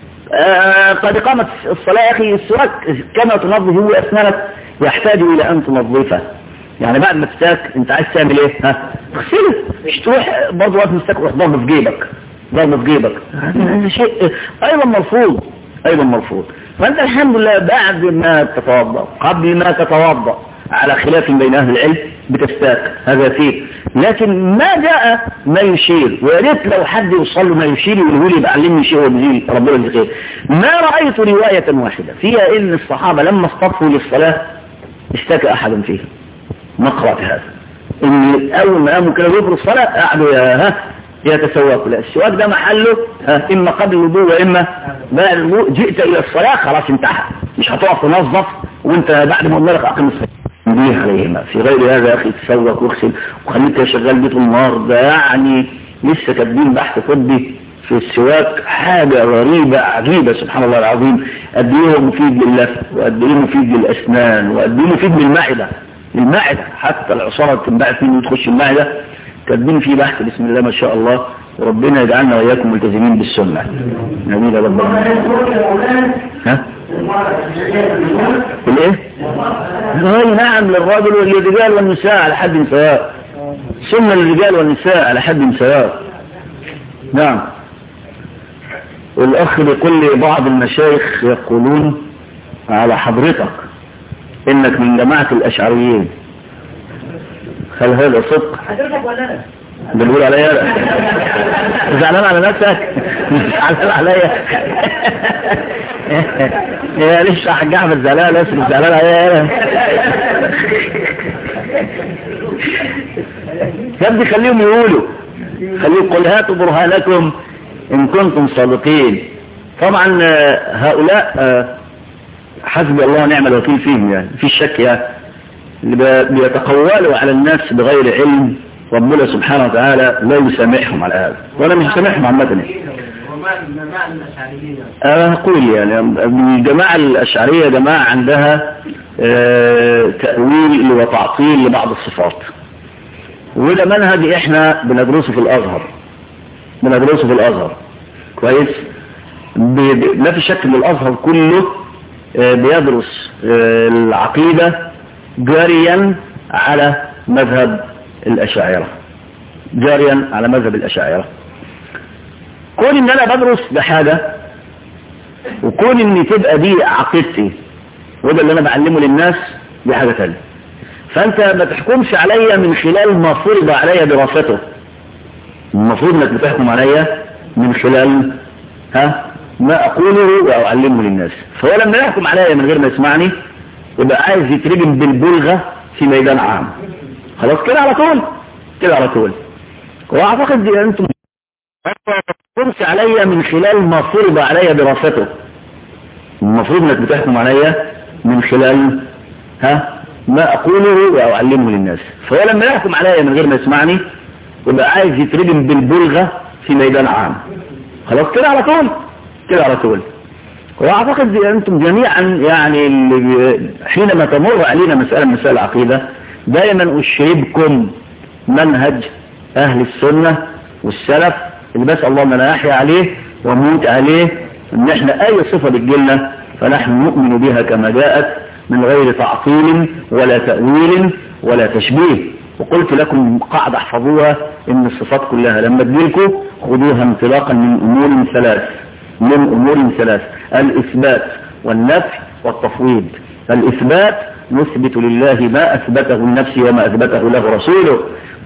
آه قد قامت الصلاه يا اخي السواك كما تنظف هو اسنانك يحتاج الى ان تنظفه يعني بعد ما تستاك انت عايز تعمل ايه ها اغسله مش تروح برضه وقت مستاك روح ضرب في جيبك ضرب في جيبك هذا شيء ايضا مرفوض ايضا مرفوض فانت الحمد لله بعد ما تتوضا قبل ما تتوضا على خلاف بين اهل العلم بتستاك هذا فيه لكن ما جاء ما يشير ويا ريت لو حد يوصل له ما يشير يقول لي بعلمني شيء وبزيل ربنا يجزيه خير ما رايت روايه واحده فيها ان الصحابه لما اصطفوا للصلاه اشتكى احد فيهم ما قرات هذا ان اول ما قاموا كانوا يقروا الصلاه قعدوا يا ها يتسوق لا السواك ده محله ها اما قبل الوضوء واما بعد الوضوء جئت الى الصلاه خلاص انتهى مش هتقف تنظف وانت بعد ما قلنا لك اقم الصلاه تنبيه عليهما في غير هذا يا أخي تسوق واغسل وخليك شغال بيت النهار ده يعني لسه كاتبين بحث طبي في السواك حاجة غريبة عجيبة سبحان الله العظيم قد ايه هو مفيد لللف وقد ايه مفيد للأسنان وقد ايه مفيد للمعدة المعدة حتى العصارة تنبعث منه وتخش المعدة كاتبين فيه بحث بسم الله ما شاء الله وربنا يجعلنا وإياكم ملتزمين بالسنة نبيل رب ها الايه اي نعم للرجل والرجال والنساء على حد سواء سنة للرجال والنساء على حد سواء نعم والأخ بيقول لي بعض المشايخ يقولون على حضرتك إنك من جماعة الأشعريين هل هذا صدق؟ حضرتك ولا انا؟ بنقول عليا زعلان على نفسك زعلان عليا يا ليش حاج احمد زعلان اسف زعلان عليا انا يا ابني خليهم يقولوا خليهم قل هاتوا برهانكم ان كنتم صادقين طبعا هؤلاء حسبي الله ونعم الوكيل فيهم يعني في شك يعني اللي بيتقولوا على الناس بغير علم ربنا سبحانه وتعالى لا يسامحهم على هذا ولا مش يسامحهم عامة أنا أقول يعني الجماعة الأشعرية جماعة عندها آه تأويل وتعطيل لبعض الصفات وده منهج احنا بندرسه في الأزهر بندرسه في الأزهر كويس لا في شك ان الأزهر كله آه بيدرس آه العقيدة جاريا على مذهب الأشاعرة جاريا على مذهب الأشاعرة كون ان انا بدرس بحاجة وكون ان تبقى دي عقيدتي وده اللي انا بعلمه للناس دي حاجة تانية فانت ما تحكمش عليا من خلال ما فرض عليا دراسته المفروض انك بتحكم عليا من خلال ها ما اقوله او اعلمه للناس فهو لما يحكم عليا من غير ما يسمعني يبقى عايز يترجم بالبلغة في ميدان عام خلاص كده على طول كده على طول واعتقد انتم تحكمش عليا من خلال ما فرض عليا دراسته المفروض انك بتحكم عليا من خلال ها ما اقوله او اعلمه للناس فهو لما يحكم عليا من غير ما يسمعني يبقى عايز يترجم بالبلغة في ميدان عام خلاص كده على طول كده على طول واعتقد انتم جميعا يعني اللي حينما تمر علينا مسألة مسألة العقيدة دائما اشربكم منهج اهل السنة والسلف اللي بس الله ان احيا عليه واموت عليه ان احنا اي صفة بتجيلنا فنحن نؤمن بها كما جاءت من غير تعطيل ولا تأويل ولا تشبيه وقلت لكم قاعدة احفظوها ان الصفات كلها لما تجيلكم خذوها انطلاقا من امور ثلاث من امور ثلاث الاثبات والنفي والتفويض الاثبات نثبت لله ما اثبته النفس وما اثبته له رسوله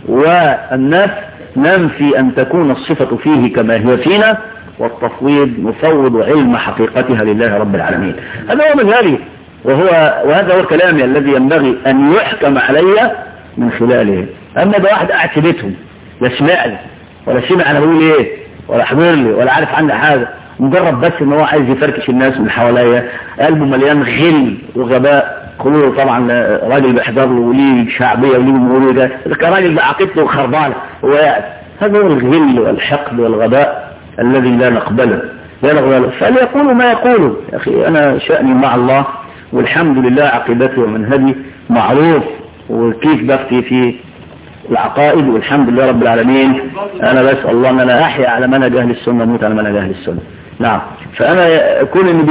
والنفي ننفي ان تكون الصفة فيه كما هي فينا والتفويض نفوض علم حقيقتها لله رب العالمين هذا هو منهجي وهو وهذا هو كلامي الذي ينبغي ان يحكم علي من خلاله اما ده واحد قاعد في بيتهم لا سمع لي ولا سمع انا بقول ايه ولا حضر لي ولا عارف عني حاجه مجرد بس ان هو عايز يفركش الناس من حواليا قلبه مليان غل وغباء خلوه طبعا راجل بيحضر له وليه شعبيه وليه جمهوريه ده كراجل بعقيدته وخربانه هو قاعد هذا هو الغل والحقد والغباء الذي لا نقبله لا نقبله فليقولوا ما يقولوا يا اخي انا شأني مع الله والحمد لله عقيدتي ومنهجي معروف وكيف بفتي في العقائد والحمد لله رب العالمين انا بسأل الله ان انا احيا على منهج اهل السنة موت على منهج اهل السنة نعم فانا كل ان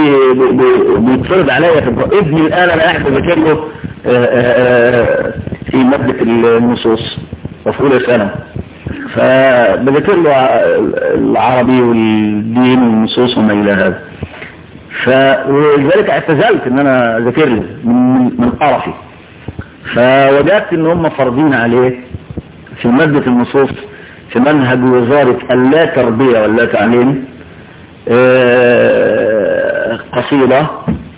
بيتفرض عليا في ابني الان انا قاعد بذاكر له في مادة النصوص وفي اولى سنة فبذاكر له العربي والدين والنصوص وما الى هذا فلذلك اعتزلت ان انا اذاكر له من من قرفي فوجدت ان هم فرضين عليه في مادة النصوص في منهج وزارة اللا تربية واللا تعليم قصيدة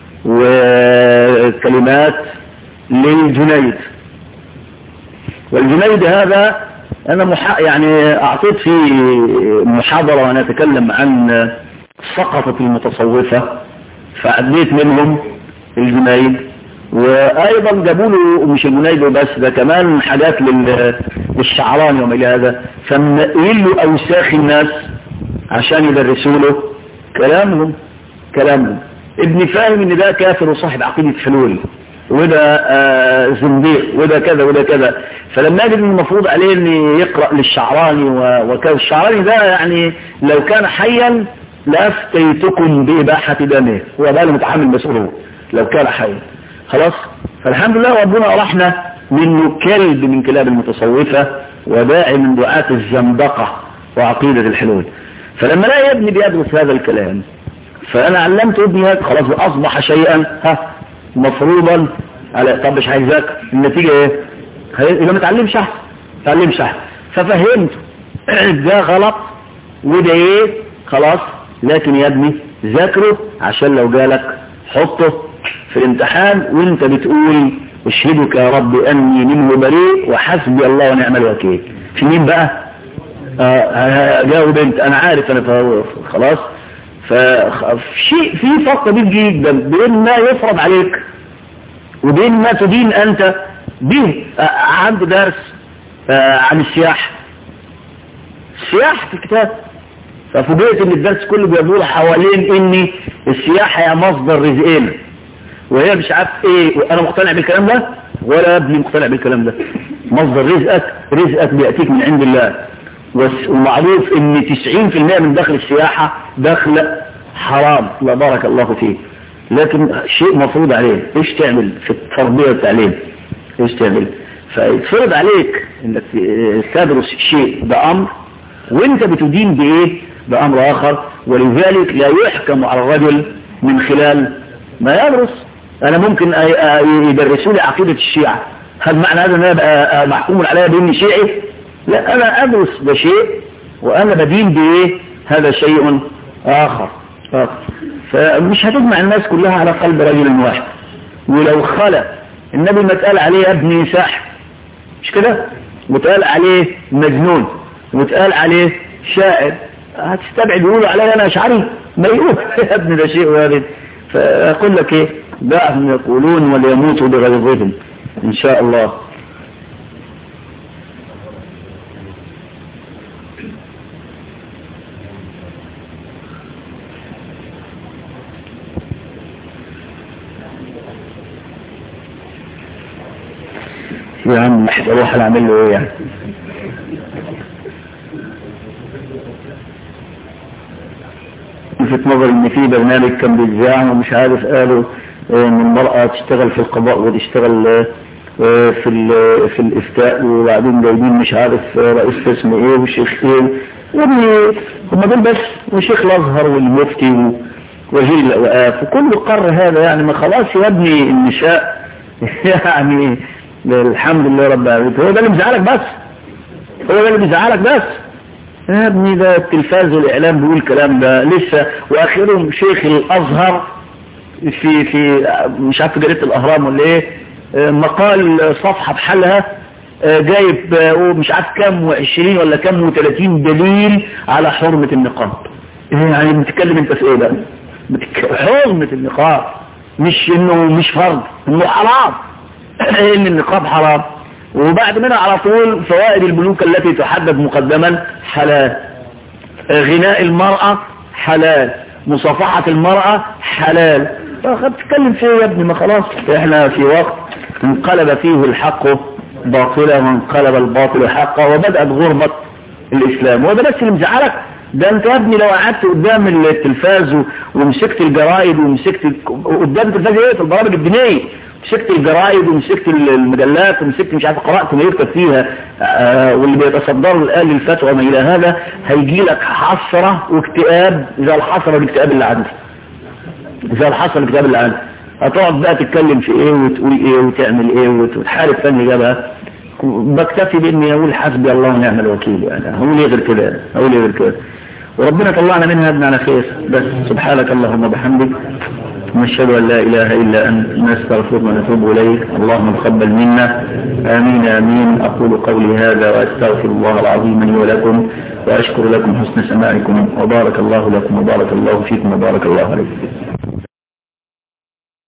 وكلمات للجنيد والجنيد هذا انا محا يعني اعطيت في محاضرة وانا اتكلم عن سقطة المتصوفة فعديت منهم الجنيد وايضا جابوا له مش المنايد بس ده كمان حاجات لل- للشعراني وما الى هذا فمنقل له اوساخ الناس عشان يدرسوا له كلامهم كلامهم ابن فاهم ان ده كافر وصاحب عقيدة حلول وده آه زنديق وده كذا وده كذا فلما يجد ان المفروض عليه ان يقرأ للشعراني و- وكذا الشعراني ده يعني لو كان حيا لافتيتكم بإباحة دمه هو ده اللي متحمل مسؤوله لو كان حيا خلاص فالحمد لله ربنا أرحنا منه كلب من كلاب المتصوفة وداعي من دعاة الزندقة وعقيدة الحلول فلما لا يا ابني بيدرس هذا الكلام فأنا علمت ابني هذا خلاص أصبح شيئا ها مفروضا على طب مش هيذاكر النتيجة ايه هي- يبقى ما تعلمش احسن ما تعلمش احسن ففهمته ده غلط وده ايه خلاص لكن يا ابني ذاكره عشان لو جالك حطه في الامتحان وانت بتقول اشهدك يا رب اني منه بريء وحسبي الله ونعم الوكيل في مين بقى آه جاوب انت انا عارف انا فهو- خلاص فشيء في فرق كبير جدا بين ما يفرض عليك وبين ما تدين انت به آه، عندي درس آه، عن السياحة السياحة في الكتاب ففوجئت ان الدرس كله بيدور حوالين ان السياحة هي مصدر رزقنا وهي مش عارف ايه انا مقتنع بالكلام ده ولا ابني مقتنع بالكلام ده مصدر رزقك رزقك بيأتيك من عند الله وس- ومعروف ان 90% من دخل السياحة دخل حرام لا بارك الله فيه لكن شيء مفروض عليه ايش تعمل في التربية والتعليم ايش تعمل فيتفرض عليك انك تدرس شيء بأمر وانت بتدين بايه بأمر اخر ولذلك لا يحكم على الرجل من خلال ما يدرس انا ممكن أ- أ- يدرسوا لي عقيدة الشيعة هل معنى هذا ان انا ابقى محكوم عليا باني شيعي لا انا ادرس ده شيء وانا بدين بايه هذا شيء اخر آخر. فمش هتجمع الناس كلها على قلب رجل واحد ولو خلى النبي ما اتقال عليه يا ابني ساحر مش كده واتقال عليه مجنون واتقال عليه شاعر هتستبعد يقولوا علي انا اشعري ما يقول يا ابني ده شيء وارد فاقول لك ايه دعهم يقولون وليموتوا بغيظهم ان شاء الله يا عم محتاج اروح اعمل له ايه يعني لفت نظري ان في برنامج كان بيذاع ومش عارف قالوا آه، ان المرأة تشتغل في القضاء وتشتغل آه، آه، في ال- في الافتاء وبعدين جايبين مش عارف آه، رئيس قسم ايه وشيخ ايه يعني هم دول بس وشيخ الازهر والمفتي و- وزير الاوقاف وكل قر هذا يعني ما خلاص يا ابني النساء يعني الحمد لله رب العالمين هو ده اللي مزعلك بس هو ده اللي بيزعلك بس يا ابني ده التلفاز والاعلام بيقول الكلام ده لسه واخرهم شيخ الازهر في في مش عارف في جريده الاهرام ولا ايه آه، مقال صفحه بحالها آه، جايب آه، مش عارف كام وعشرين ولا كام وثلاثين دليل على حرمة النقاب إيه يعني بتتكلم انت في ايه بقى بتك- حرمة النقاب مش انه مش فرض انه حرام ان النقاب حرام وبعد منها على طول فوائد البنوك التي تحدد مقدما حلال غناء المرأة حلال مصافحة المرأة حلال فقد تتكلم فيه يا ابني ما خلاص احنا في وقت انقلب فيه الحق باطلا وانقلب الباطل حقا وبدأت غربة الاسلام وده بس اللي مزعلك ده انت يا ابني لو قعدت قدام التلفاز و- ومسكت الجرايد ومسكت ال- قدام التلفاز ايه في البرامج الدينيه مسكت الجرايد ومسكت المجلات ومسكت مش عارف قرأت ما يكتب فيها آه، واللي بيتصدروا الآن للفتوى ما إلى هذا هيجي لك حسرة واكتئاب زي الحسرة والاكتئاب اللي عندي زي الحسرة والاكتئاب اللي عندي هتقعد بقى تتكلم في ايه وتقول ايه وتعمل ايه وت- وتحارب فن جابها بكتفي باني اقول حسبي الله ونعم الوكيل يعني هقول ايه غير كده هقول ايه غير كده وربنا طلعنا منها يا ابني على خير بس سبحانك اللهم وبحمدك نشهد أن لا إله إلا أنت نستغفرك ونتوب إليك اللهم تقبل منا آمين آمين أقول قولي هذا وأستغفر الله العظيم لي ولكم وأشكر لكم حسن سماعكم وبارك الله لكم وبارك الله فيكم وبارك الله عليكم